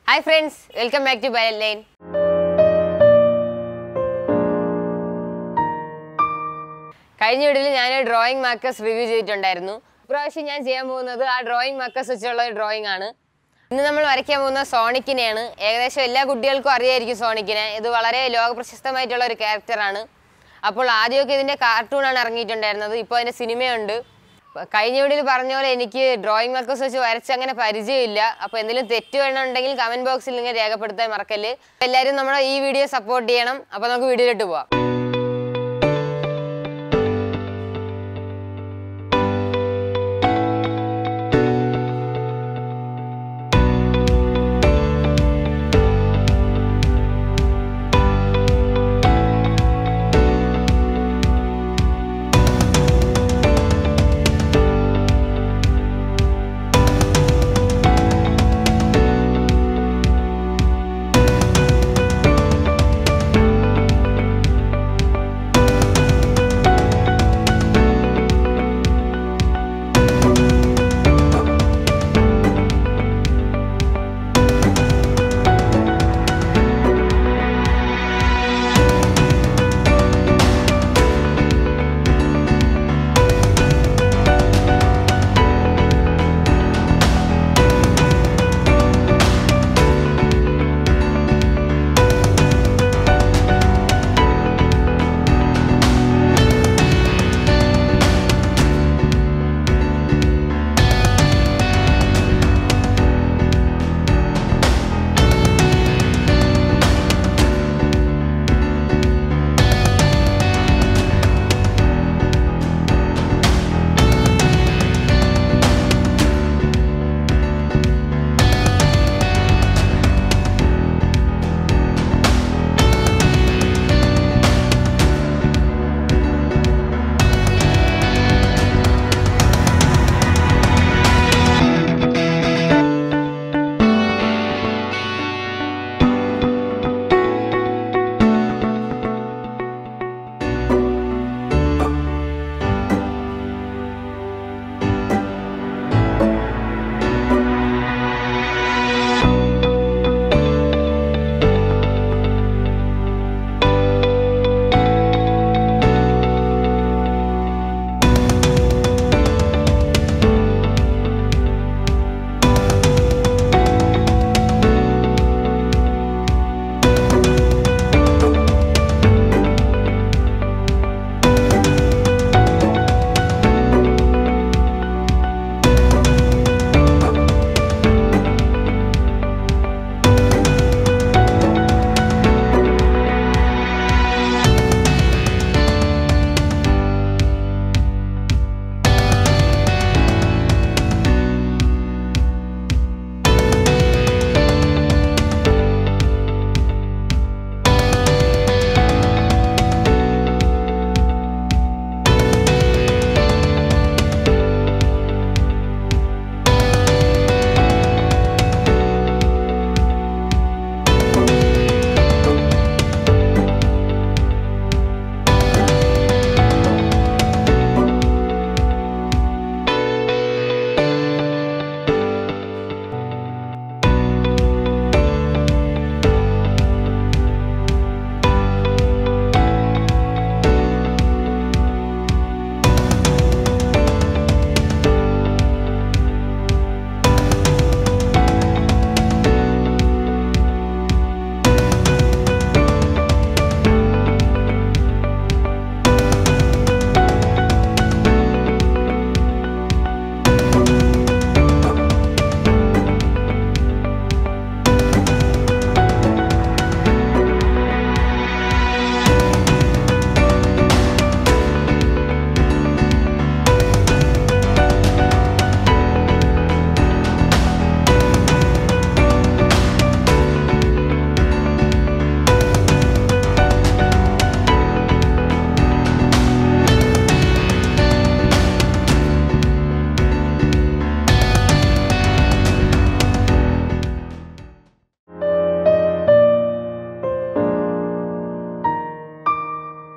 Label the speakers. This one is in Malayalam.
Speaker 1: hi friends welcome back to ബയൽ ലൈൻ കഴിഞ്ഞ വീഡിയോയിൽ ഞാൻ ഡ്രോയിങ് മാർക്കേഴ്സ് റിവ്യൂ ചെയ്തിട്ടുണ്ടായിരുന്നു ഇപ്രാവശ്യം ഞാൻ ചെയ്യാൻ പോകുന്നത് ആ ഡ്രോയിങ് മാർക്കേഴ്സ് വെച്ചുള്ള ഒരു ഡ്രോയിങ് ആണ് ഇന്ന് നമ്മൾ വരയ്ക്കാൻ പോകുന്ന സോണിക്കിനെയാണ് ഏകദേശം എല്ലാ കുട്ടികൾക്കും അറിയായിരിക്കും സോണിക്കിനെ ഇത് വളരെ ലോകപ്രശസ്തമായിട്ടുള്ള ഒരു ക്യാരക്ടറാണ് അപ്പോൾ ആദ്യമൊക്കെ ഇതിൻ്റെ കാർട്ടൂണാണ് ഇറങ്ങിയിട്ടുണ്ടായിരുന്നത് ഇപ്പോൾ അതിൻ്റെ സിനിമയുണ്ട് കഴിഞ്ഞ വീഡിയോയിൽ പറഞ്ഞ പോലെ എനിക്ക് ഡ്രോയിങ് മാർക്കേഴ്സ് വെച്ച് വരച്ച് അങ്ങനെ പരിചയമില്ല അപ്പോൾ എന്തെങ്കിലും തെറ്റ് വേണമെന്നുണ്ടെങ്കിൽ കമൻറ്റ് ബോക്സിൽ നിങ്ങൾ രേഖപ്പെടുത്താൻ മറക്കല്ല് എല്ലാവരും നമ്മുടെ ഈ വീഡിയോ സപ്പോർട്ട് ചെയ്യണം അപ്പോൾ നമുക്ക് വീഡിയോയിലോട്ട് പോവാം